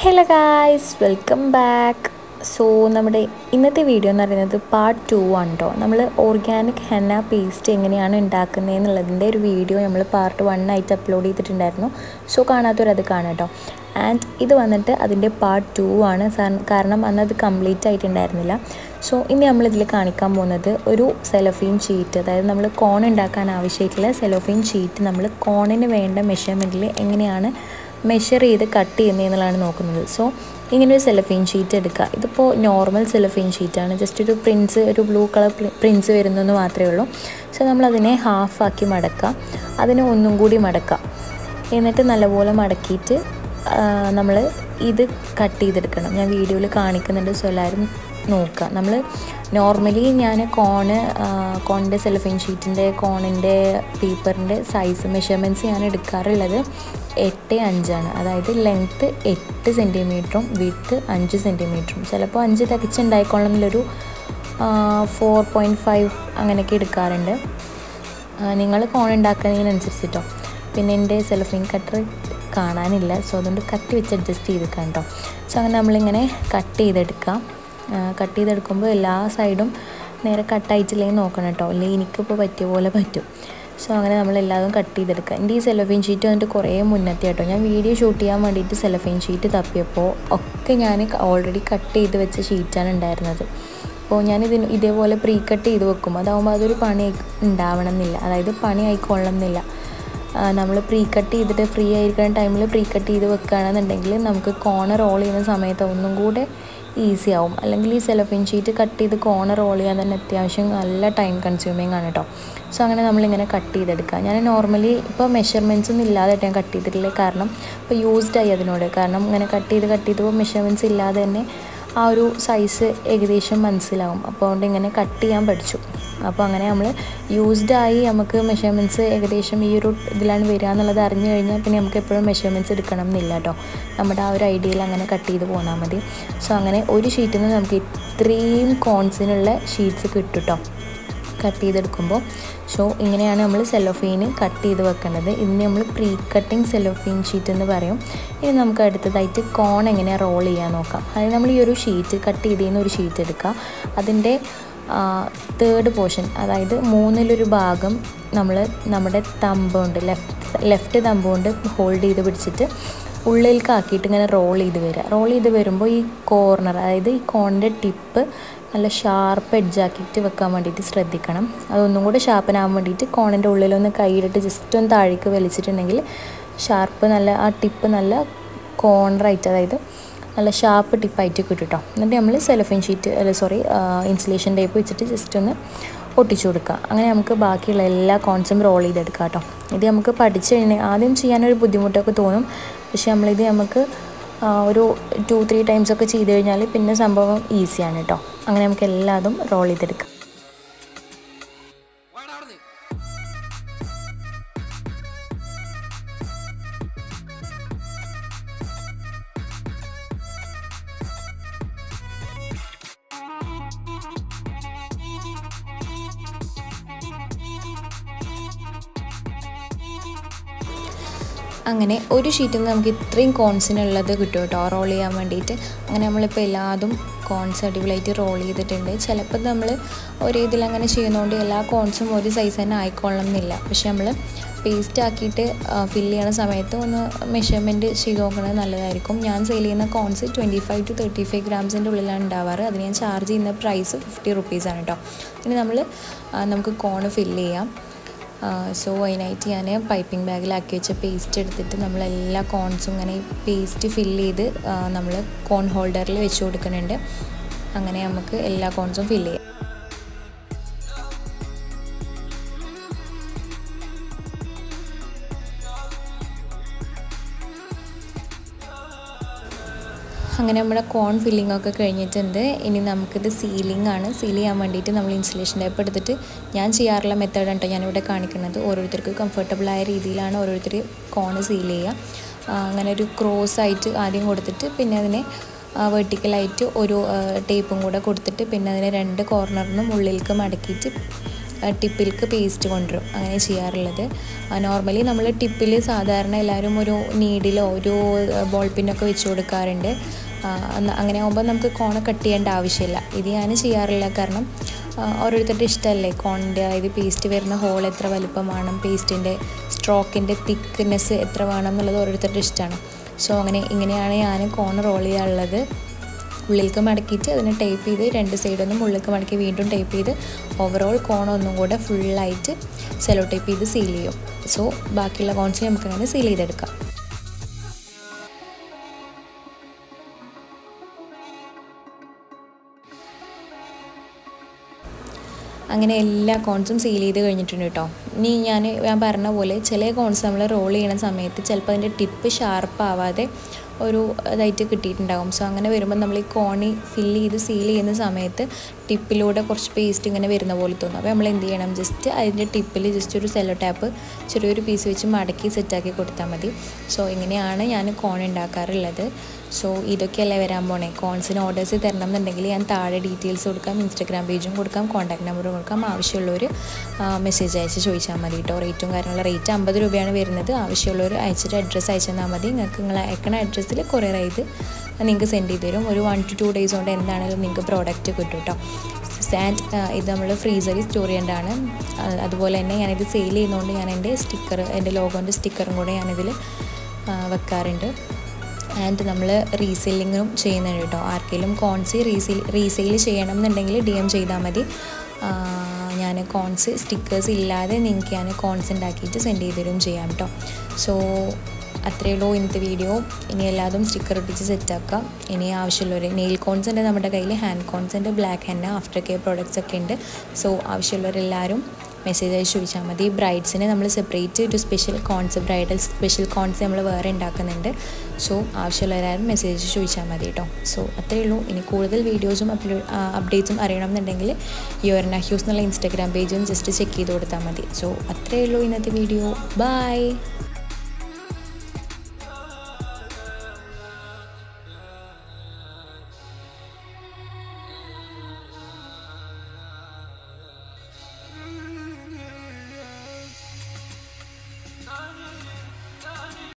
hello guys welcome back so നമ്മുടെ ഇന്നത്തെ video എന്ന് പറയുന്നത് പാർട്ട് ടു ആണ് കേട്ടോ നമ്മൾ ഓർഗാനിക് ഹെന്ന പേസ്റ്റ് എങ്ങനെയാണ് ഉണ്ടാക്കുന്നത് എന്നുള്ളതിൻ്റെ ഒരു വീഡിയോ നമ്മൾ പാർട്ട് വൺ ആയിട്ട് അപ്ലോഡ് ചെയ്തിട്ടുണ്ടായിരുന്നു സോ കാണാത്തവരത് കാണാം കേട്ടോ ആൻഡ് ഇത് വന്നിട്ട് അതിൻ്റെ പാർട്ട് ടു ആണ് സാർ- കാരണം അന്ന് അത് കംപ്ലീറ്റ് ആയിട്ടുണ്ടായിരുന്നില്ല സോ ഇനി നമ്മളിതിൽ കാണിക്കാൻ പോകുന്നത് ഒരു സെലോഫീൻ ഷീറ്റ് അതായത് നമ്മൾ കോൺ ഉണ്ടാക്കാൻ ആവശ്യമായിട്ടുള്ള സെലോഫീൻ ഷീറ്റ് നമ്മൾ കോണിന് വേണ്ട മെഷർമെൻറ്റിൽ എങ്ങനെയാണ് മെഷർ ചെയ്ത് കട്ട് ചെയ്യുന്നത് എന്നുള്ളതാണ് നോക്കുന്നത് സോ ഇങ്ങനെ ഒരു സെലഫീൻ ഷീറ്റ് എടുക്കുക ഇതിപ്പോൾ നോർമൽ സെലഫീൻ ഷീറ്റാണ് ജസ്റ്റ് ഒരു പ്രിൻസ് ഒരു ബ്ലൂ കളർ പ്രിൻസ് വരുന്നെന്ന് മാത്രമേ ഉള്ളൂ സോ നമ്മളതിനെ ഹാഫാക്കി മടക്കുക അതിനെ ഒന്നും കൂടി മടക്കുക എന്നിട്ട് നല്ലപോലെ മടക്കിയിട്ട് നമ്മൾ ഇത് കട്ട് ചെയ്തെടുക്കണം ഞാൻ വീഡിയോയിൽ കാണിക്കുന്നുണ്ട് സോ എല്ലാവരും നോക്കുക നമ്മൾ നോർമലി ഞാൻ കോണ് കോണിൻ്റെ സെലഫിൻ ഷീറ്റിൻ്റെ കോണിൻ്റെ പേപ്പറിൻ്റെ സൈസ് മെഷർമെൻറ്റ്സ് ഞാൻ എടുക്കാറുള്ളത് എട്ട് അഞ്ചാണ് അതായത് ലെങ്ത്ത് എട്ട് സെൻറ്റിമീറ്ററും വിഡ്ത്ത് അഞ്ച് സെൻറ്റിമീറ്ററും ചിലപ്പോൾ അഞ്ച് തികച്ചുണ്ടായിക്കൊള്ളുന്നൊരു ഫോർ പോയിൻറ്റ് ഫൈവ് അങ്ങനെയൊക്കെ എടുക്കാറുണ്ട് നിങ്ങൾ കോൺ ഉണ്ടാക്കുന്നതിനനുസരിച്ചിട്ടോ പിന്നെ എൻ്റെ സെലഫിൻ കട്ടർ കാണാനില്ല സോ അതുകൊണ്ട് കത്തി വെച്ച് അഡ്ജസ്റ്റ് ചെയ്തെടുക്കാം കേട്ടോ സോ അങ്ങനെ നമ്മളിങ്ങനെ കട്ട് ചെയ്തെടുക്കാം കട്ട് ചെയ്തെടുക്കുമ്പോൾ എല്ലാ സൈഡും നേരെ കട്ടായിട്ടില്ലെങ്കിൽ നോക്കണം കേട്ടോ അല്ലെങ്കിൽ എനിക്കിപ്പോൾ പറ്റിയ പോലെ പറ്റും സോ അങ്ങനെ നമ്മൾ എല്ലാതും കട്ട് ചെയ്തെടുക്കുക എൻ്റെ ഈ സെലഫിൻ ഷീറ്റ് വന്നിട്ട് കുറേ മുന്നത്തെ കേട്ടോ ഞാൻ വീഡിയോ ഷൂട്ട് ചെയ്യാൻ വേണ്ടിയിട്ട് സെലഫിൻ ഷീറ്റ് തപ്പിയപ്പോൾ ഒക്കെ ഞാൻ ഓൾറെഡി കട്ട് ചെയ്ത് വെച്ച ഷീറ്റാണ് ഉണ്ടായിരുന്നത് അപ്പോൾ ഞാനിതിന് ഇതേപോലെ പ്രീ കട്ട് ചെയ്ത് വെക്കും അതാകുമ്പോൾ അതൊരു പണി ഉണ്ടാവണം എന്നില്ല അതായത് പണി ആയിക്കൊള്ളണം എന്നില്ല നമ്മൾ പ്രീ കട്ട് ചെയ്തിട്ട് ഫ്രീ ആയിരിക്കുന്ന ടൈമിൽ പ്രീ കട്ട് ചെയ്ത് വെക്കുകയാണെന്നുണ്ടെങ്കിൽ നമുക്ക് കോണർ റോൾ ചെയ്യുന്ന സമയത്ത് ഒന്നും കൂടെ ഈസി ആവും അല്ലെങ്കിൽ ഈ സെലഫിൻ ഷീറ്റ് കട്ട് ചെയ്ത് കോണർ റോൾ ചെയ്യാൻ തന്നെ അത്യാവശ്യം നല്ല ടൈം കൺസ്യൂമിങ് ആണ് കേട്ടോ സോ അങ്ങനെ നമ്മളിങ്ങനെ കട്ട് ചെയ്തെടുക്കുക ഞാൻ നോർമലി ഇപ്പോൾ മെഷർമെൻറ്റ്സ് ഒന്നും ഇല്ലാതെ ഞാൻ കട്ട് ചെയ്തിട്ടില്ല കാരണം ഇപ്പോൾ യൂസ്ഡ് ആയി അതിനോട് കാരണം ഇങ്ങനെ കട്ട് ചെയ്ത് കട്ട് ചെയ്തപ്പോൾ മെഷർമെൻറ്റ്സ് ഇല്ലാതെ തന്നെ ആ ഒരു സൈസ് ഏകദേശം മനസ്സിലാവും അപ്പോൾ അതുകൊണ്ട് ഇങ്ങനെ കട്ട് ചെയ്യാൻ പഠിച്ചു അപ്പോൾ അങ്ങനെ നമ്മൾ യൂസ്ഡ് ആയി നമുക്ക് മെഷർമെൻറ്റ്സ് ഏകദേശം ഈ ഒരു ഇതിലാണ് വരിക എന്നുള്ളത് അറിഞ്ഞു കഴിഞ്ഞാൽ പിന്നെ നമുക്ക് എപ്പോഴും മെഷർമെൻറ്റ്സ് എടുക്കണം എന്നില്ല കേട്ടോ നമ്മുടെ ആ ഒരു ഐഡിയയിൽ അങ്ങനെ കട്ട് ചെയ്ത് പോന്നാൽ മതി സോ അങ്ങനെ ഒരു ഷീറ്റിൽ നിന്ന് നമുക്ക് ഇത്രയും കോൺസിനുള്ള ഷീറ്റ്സ് കിട്ടും കേട്ടോ കട്ട് ചെയ്തെടുക്കുമ്പോൾ സോ ഇങ്ങനെയാണ് നമ്മൾ സെലോഫീന് കട്ട് ചെയ്ത് വെക്കേണ്ടത് ഇതിന് നമ്മൾ പ്രീ കട്ടിങ് സെലോഫീൻ ഷീറ്റ് എന്ന് പറയും ഇനി നമുക്ക് അടുത്തതായിട്ട് കോൺ എങ്ങനെ റോൾ ചെയ്യാൻ നോക്കാം അതായത് നമ്മൾ ഈ ഒരു ഷീറ്റ് കട്ട് ചെയ്തതിന് ഒരു ഷീറ്റ് എടുക്കുക അതിൻ്റെ തേർഡ് പോർഷൻ അതായത് മൂന്നിലൊരു ഭാഗം നമ്മൾ നമ്മുടെ തമ്പ് കൊണ്ട് ലെഫ്റ്റ് ലെഫ്റ്റ് തമ്പ് കൊണ്ട് ഹോൾഡ് ചെയ്ത് പിടിച്ചിട്ട് ഉള്ളിലേക്ക് ആക്കിയിട്ട് ഇങ്ങനെ റോൾ ചെയ്ത് വരിക റോൾ ചെയ്ത് വരുമ്പോൾ ഈ കോർണർ അതായത് ഈ കോണിൻ്റെ ടിപ്പ് നല്ല ഷാർപ്പ് എഡ്ജാക്കിയിട്ട് വെക്കാൻ വേണ്ടിയിട്ട് ശ്രദ്ധിക്കണം അതൊന്നും കൂടെ ഷാർപ്പനാകാൻ വേണ്ടിയിട്ട് കോണിൻ്റെ ഉള്ളിലൊന്ന് കൈയിട്ടിട്ട് ജസ്റ്റ് ഒന്ന് താഴേക്ക് വലിച്ചിട്ടുണ്ടെങ്കിൽ ഷാർപ്പ് നല്ല ആ ടിപ്പ് നല്ല കോർണറായിട്ട് അതായത് നല്ല ഷാർപ്പ് ടിപ്പായിട്ട് കിട്ടും കേട്ടോ എന്നിട്ട് നമ്മൾ സെലഫിൻ ഷീറ്റ് അല്ല സോറി ഇൻസുലേഷൻ ടേപ്പ് വെച്ചിട്ട് ജസ്റ്റ് ഒന്ന് ഒട്ടിച്ചു കൊടുക്കുക അങ്ങനെ നമുക്ക് ബാക്കിയുള്ള എല്ലാ കോൺസും റോൾ ചെയ്തെടുക്കാം കേട്ടോ ഇത് നമുക്ക് പഠിച്ചു കഴിഞ്ഞാൽ ആദ്യം ചെയ്യാനൊരു ബുദ്ധിമുട്ടൊക്കെ തോന്നും പക്ഷെ നമ്മളിത് നമുക്ക് ആ, ഒരു ടു ത്രീ ടൈംസ് ഒക്കെ ചെയ്ത് കഴിഞ്ഞാൽ പിന്നെ സംഭവം ഈസിയാണ് കേട്ടോ അങ്ങനെ നമുക്ക് എല്ലാതും റോൾ ചെയ്തെടുക്കാം അങ്ങനെ ഒരു ഷീറ്റിൽ നിന്ന് നമുക്ക് ഇത്രയും കോൺസിനുള്ളത് കിട്ടും കേട്ടോ റോൾ ചെയ്യാൻ വേണ്ടിയിട്ട് അങ്ങനെ നമ്മളിപ്പോൾ എല്ലാതും കോൺസ് അടിപൊളിയായിട്ട് റോൾ ചെയ്തിട്ടുണ്ട് ചിലപ്പോൾ നമ്മൾ ഒരേ ഇതിൽ അങ്ങനെ ചെയ്യുന്നതുകൊണ്ട് എല്ലാ കോൺസും ഒരു സൈസ് തന്നെ ആയിക്കൊള്ളണം എന്നില്ല പക്ഷെ നമ്മൾ പേസ്റ്റ് ആക്കിയിട്ട് ഫില്ല് ചെയ്യണ സമയത്ത് ഒന്ന് മെഷർമെൻറ്റ് ചെയ്ത് നോക്കുന്നത് നല്ലതായിരിക്കും ഞാൻ സെയിൽ ചെയ്യുന്ന cones twenty five to thirty five ഗ്രാംസിൻ്റെ ഉള്ളിലാണ് ഉണ്ടാവാറ് അതിന് ഞാൻ ചാർജ് ചെയ്യുന്ന പ്രൈസ് ഫിഫ്റ്റി റുപ്പീസാണ് കേട്ടോ ഇനി നമ്മൾ നമുക്ക് കോണ് ഫില്ല് ചെയ്യാം സോ അതിനായിട്ട് ഞാൻ പൈപ്പിംഗ് ബാഗിലാക്കി വെച്ച പേസ്റ്റ് എടുത്തിട്ട് നമ്മൾ എല്ലാ കോൺസും ഇങ്ങനെ പേസ്റ്റ് ഫില്ല് ചെയ്ത് നമ്മൾ കോൺ ഹോൾഡറിൽ വെച്ച് കൊടുക്കുന്നുണ്ട് അങ്ങനെ നമുക്ക് എല്ലാ കോൺസും ഫില്ല് ചെയ്യാം അങ്ങനെ നമ്മുടെ കോൺ ഫില്ലിംഗ് ഒക്കെ കഴിഞ്ഞിട്ടുണ്ട് ഇനി നമുക്കിത് സീലിംഗ് ആണ് സീൽ ചെയ്യാൻ വേണ്ടിയിട്ട് നമ്മൾ ഇൻസുലേഷൻ ടൈപ്പ് എടുത്തിട്ട് ഞാൻ ചെയ്യാറുള്ള മെത്തേഡ് കേട്ടോ ഞാനിവിടെ കാണിക്കുന്നത് ഓരോരുത്തർക്ക് കംഫർട്ടബിൾ ആയ രീതിയിലാണ് ഓരോരുത്തർ കോണ് സീൽ ചെയ്യുക ആ, അങ്ങനെ ഒരു ക്രോസ് ആയിട്ട് ആദ്യം കൊടുത്തിട്ട് പിന്നെ അതിനെ വെർട്ടിക്കലായിട്ട് ഒരു ടേപ്പും കൂടെ കൊടുത്തിട്ട് പിന്നെ അതിനെ രണ്ട് കോർണറിനും ഉള്ളിലേക്ക് മടക്കിയിട്ട് ടിപ്പിലേക്ക് പേസ്റ്റ് കൊണ്ടുവരും അങ്ങനെ ചെയ്യാറുള്ളത് നോർമലി നമ്മൾ ടിപ്പിൽ സാധാരണ എല്ലാവരും ഒരു നീഡിലോ ഒരു ബോൾ പിന്നൊക്കെ വെച്ച് കൊടുക്കാറുണ്ട് അങ്ങനെ ആകുമ്പോൾ നമുക്ക് കോണ് കട്ട് ചെയ്യേണ്ട ആവശ്യമില്ല ഇത് ഞാൻ ചെയ്യാറില്ല കാരണം ഓരോരുത്തരുടെ ഇഷ്ടമല്ലേ കോണിൻ്റെ അതായത് പേസ്റ്റ് വരുന്ന ഹോൾ എത്ര വലുപ്പം വേണം പേസ്റ്റിൻ്റെ സ്ട്രോക്കിൻ്റെ തിക്നെസ് എത്ര വേണം എന്നുള്ളത് ഓരോരുത്തരുടെ ഇഷ്ടമാണ് സോ അങ്ങനെ ഇങ്ങനെയാണ് ഞാൻ കോൺ റോൾ ചെയ്യാറുള്ളത് ഉള്ളിലേക്ക് മടക്കിയിട്ട് അതിനെ ടൈപ്പ് ചെയ്ത് രണ്ട് സൈഡൊന്നും ഉള്ളിലേക്ക് മടക്കി വീണ്ടും ടൈപ്പ് ചെയ്ത് ഓവറോൾ കോൺ ഒന്നും കൂടെ ഫുള്ളായിട്ട് സെലോ ടൈപ്പ് ചെയ്ത് സീൽ ചെയ്യും സോ ബാക്കിയുള്ള കോൺസ് നമുക്കങ്ങനെ സീൽ ചെയ്തെടുക്കാം അങ്ങനെ എല്ലാ കോൺസും സീൽ ചെയ്ത് കഴിഞ്ഞിട്ടുണ്ട് കേട്ടോ ഇനി ഞാൻ ഞാൻ പറഞ്ഞ പോലെ ചില കോൺസ് നമ്മൾ റോൾ ചെയ്യണ സമയത്ത് ചിലപ്പോൾ അതിൻ്റെ ടിപ്പ് ഷാർപ്പ് ആവാതെ ഒരു ഇതായിട്ട് കിട്ടിയിട്ടുണ്ടാകും സോ അങ്ങനെ വരുമ്പോൾ നമ്മൾ ഈ കോണി ഫില്ല് ചെയ്ത് സീൽ ചെയ്യുന്ന സമയത്ത് ടിപ്പിലൂടെ കുറച്ച് പേസ്റ്റ് ഇങ്ങനെ വരുന്ന പോലെ തോന്നും അപ്പോൾ നമ്മൾ എന്ത് ചെയ്യണം ജസ്റ്റ് അതിൻ്റെ ടിപ്പിൽ ജസ്റ്റ് ഒരു സെല്ലോ ടാപ്പ് ചെറിയൊരു പീസ് വെച്ച് മടക്കി സെറ്റാക്കി കൊടുത്താൽ മതി സോ ഇങ്ങനെയാണ് ഞാൻ കോൺ ഉണ്ടാക്കാറുള്ളത് സോ ഇതൊക്കെയല്ലേ വരാൻ പോണേ കോൺസിന് ഓർഡേഴ്സ് തരണം എന്നുണ്ടെങ്കിൽ ഞാൻ താഴെ ഡീറ്റെയിൽസ് കൊടുക്കാം ഇൻസ്റ്റാഗ്രാം പേജും കൊടുക്കാം കോൺടാക്ട് നമ്പറും കൊടുക്കാം ആവശ്യമുള്ളവർ മെസ്സേജ് അയച്ച് ചോദിച്ചാൽ മതി കേട്ടോ റേറ്റും കാര്യമുള്ള റേറ്റ് അമ്പത് രൂപയാണ് വരുന്നത് ആവശ്യമുള്ളവർ അയച്ചിട്ട് അഡ്രസ്സ് അയച്ചു തന്നാൽ മതി നിങ്ങൾക്ക് നിങ്ങൾ അയക്കണ അഡ്രസ്സിൽ കൊറിയർ ചെയ്ത് നിങ്ങൾക്ക് സെൻഡ് ചെയ്ത് തരും ഒരു വൺ ടു ടു ഡേയ്സ് കൊണ്ട് എന്താണെങ്കിലും നിങ്ങൾക്ക് പ്രോഡക്റ്റ് കിട്ടും കേട്ടോ ആൻഡ് ഇത് നമ്മൾ ഫ്രീസറിൽ സ്റ്റോർ ചെയ്യേണ്ടതാണ് അതുപോലെ തന്നെ ഞാനിത് സെയിൽ ചെയ്യുന്നതുകൊണ്ട് ഞാൻ എൻ്റെ സ്റ്റിക്കർ എൻ്റെ ലോഗോൻ്റെ സ്റ്റിക്കറും കൂടെ ഞാനിതിൽ വെക്കാറുണ്ട് ആൻഡ് നമ്മൾ റീസെല്ലിങ്ങും ചെയ്യുന്നുണ്ട് കേട്ടോ ആർക്കെങ്കിലും കോൺസി റീസെയിൽ റീസെയിൽ ചെയ്യണം എന്നുണ്ടെങ്കിൽ ഡി എം ചെയ്താൽ മതി ഞാൻ കോൺസ് സ്റ്റിക്കേഴ്സ് ഇല്ലാതെ നിങ്ങൾക്ക് ഞാൻ കോൺസ് ഉണ്ടാക്കിയിട്ട് സെൻഡ് ചെയ്ത് തരും ചെയ്യാം കേട്ടോ സോ അത്രയേ ഉള്ളൂ ഇന്നത്തെ വീഡിയോ ഇനി എല്ലാതും സ്റ്റിക്കർ ഒട്ടിച്ച് സെറ്റാക്കാം ഇനി ആവശ്യമുള്ളവർ നെയിൽ കോൺസ് ഉണ്ട് നമ്മുടെ കയ്യിൽ ഹാൻഡ് കോൺസ് ഉണ്ട് black henna after care products ഒക്കെ ഉണ്ട് സോ ആവശ്യമുള്ളവരെല്ലാവരും മെസ്സേജ് അയച്ച് ചോദിച്ചാൽ മതി ബ്രൈഡ്സിന് നമ്മൾ സെപ്പറേറ്റ് ഒരു special cones bridal special cones നമ്മൾ വേറെ ഉണ്ടാക്കുന്നുണ്ട് സോ ആവശ്യമുള്ളവരാരും മെസ്സേജ് ചോദിച്ചാൽ മതി കേട്ടോ സോ അത്രയേ ഉള്ളൂ ഇനി കൂടുതൽ വീഡിയോസും അപ്ലോഡ് അപ്ഡേറ്റ്സും അറിയണം എന്നുണ്ടെങ്കിൽ യുവർ ഹ്യൂസ് എന്നുള്ള ഇൻസ്റ്റാഗ്രാം പേജും ജസ്റ്റ് ചെക്ക് ചെയ്ത് കൊടുത്താൽ മതി സോ അത്രയേ ഉള്ളൂ ഇന്നത്തെ വീഡിയോ ബൈ